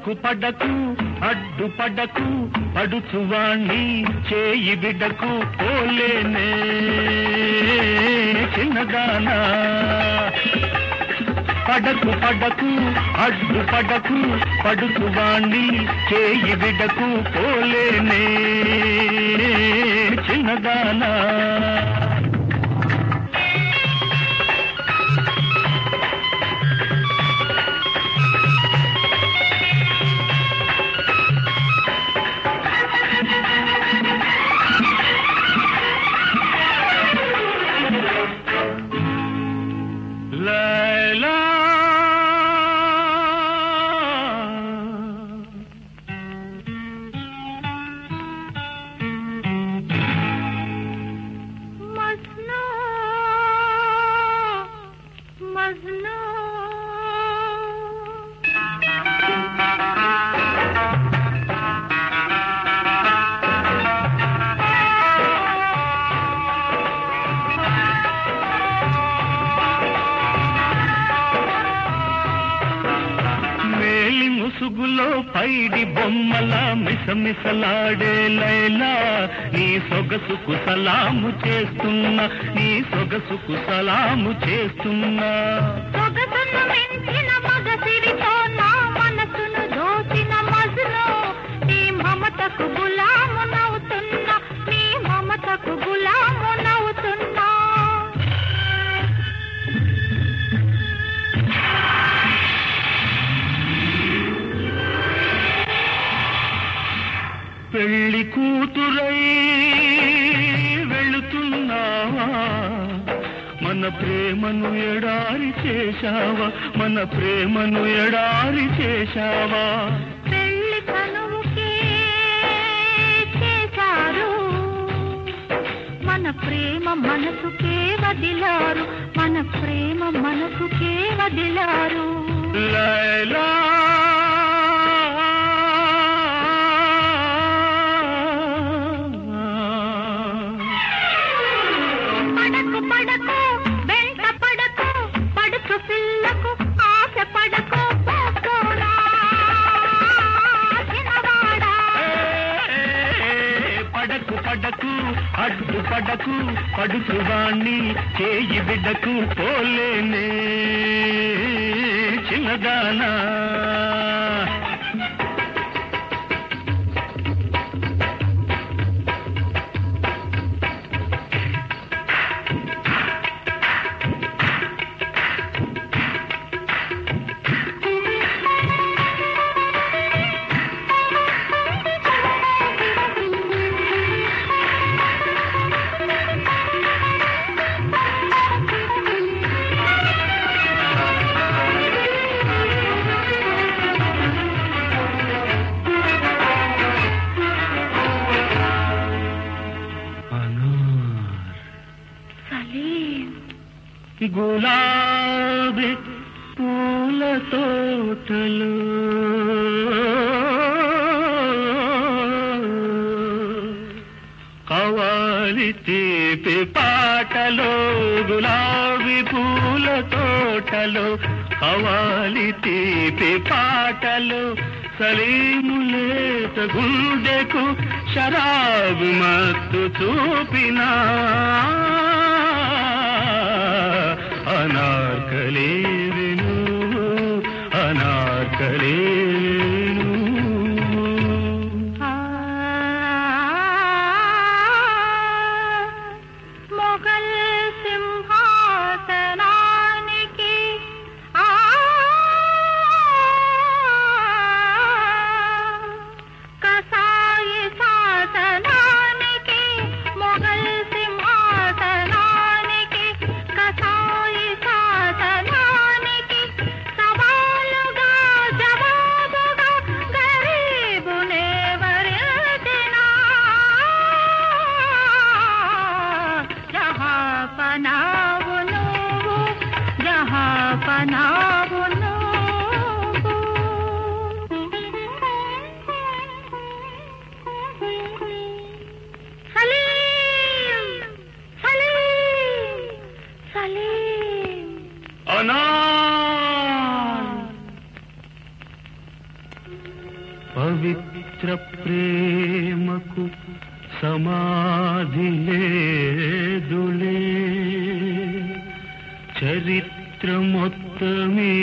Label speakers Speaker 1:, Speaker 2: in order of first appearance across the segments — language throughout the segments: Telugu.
Speaker 1: పడకు పడకు అడ్డు పడకు పడుచువాణ్ణి చేయి బిడ్డకు పోలేనే చిన్నదానా పడకు పడకు అడ్డు పడకు పడుచువాణ్ణి చేయి బిడ్డకు పోలేనే చిన్నదానా లైలా
Speaker 2: మజ్ను మజ్ను
Speaker 1: మేలి ముసుగులో పైడి బొమ్మల మిసమిసలాడే లైలా నీ సొగసుకు సలాము చేస్తున్నా నీ సొగసుకు సలాము చేస్తున్నా
Speaker 2: సొగసును మించిన మగసిరితో నా మనసును దోచిన మజ్ను నీ మమతకు గులాము నవ్వుతున్నా నీ మమతకు గులాము నవ్వుతున్నా
Speaker 1: పెళ్లి కూతురై వెళుతున్నావా మన ప్రేమను ఎడారి చేశావా మన ప్రేమను ఎడారి చేశావా
Speaker 2: పెళ్లి కనువుకే చేశారు మన ప్రేమ మనసుకే వదిలారు మన ప్రేమ మనసుకే వదిలారు
Speaker 1: లైలా
Speaker 2: పడకు పడకు వెంట పడకు పడుచు పిల్లకు ఆశ పడకు పోకోడా చిన్నవాడా
Speaker 1: పడకు పడకు అడ్డు పడకు పడుచువాణ్ణి చేయి బిడ్డకు పోలేనే చిన్నదానా
Speaker 2: సలీం
Speaker 1: గులాబీ పూల తోటలు కవాలి తీపి పాటలో గులాబీ పూల తోటలో కవాలి తీపి పాటలు సలీములేత గుండెకు శరాబు మత్తు చూపినా అనార్కలే విను అనార్కలే
Speaker 2: ఆ మొఘల్ సింహాసనానికి ఆ కసాయి శాసనానికి మొఘల్ సింహాసనానికి కసాయి శాసనానికి సవాలుగా జవాబుగా గరీబునే వరించినా జహాపనావు నువ్వు జహాపనావు నువ్వు సలీం సలీం సలీం
Speaker 1: అనార్ చరిత్ర ప్రేమకు సమాధి లేదులే చరిత్ర మొత్తమే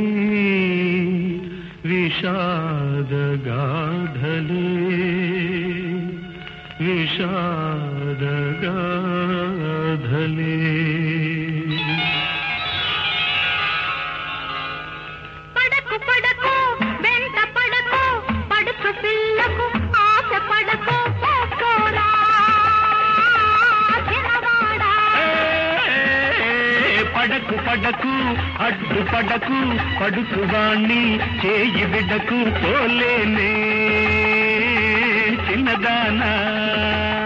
Speaker 1: విషాదగాధలే విషాదగాధలే
Speaker 2: పడకు పడకు వెంట పడకు పడుచు పిల్లకు ఆశ పడకు పోకోరా చిన్నవాడా
Speaker 1: ఏ, పడకు పడకు అడ్డు పడకు పడుకు వాణ్ణి చేయి బిడ్డకు పోలేనే చిన్నదానా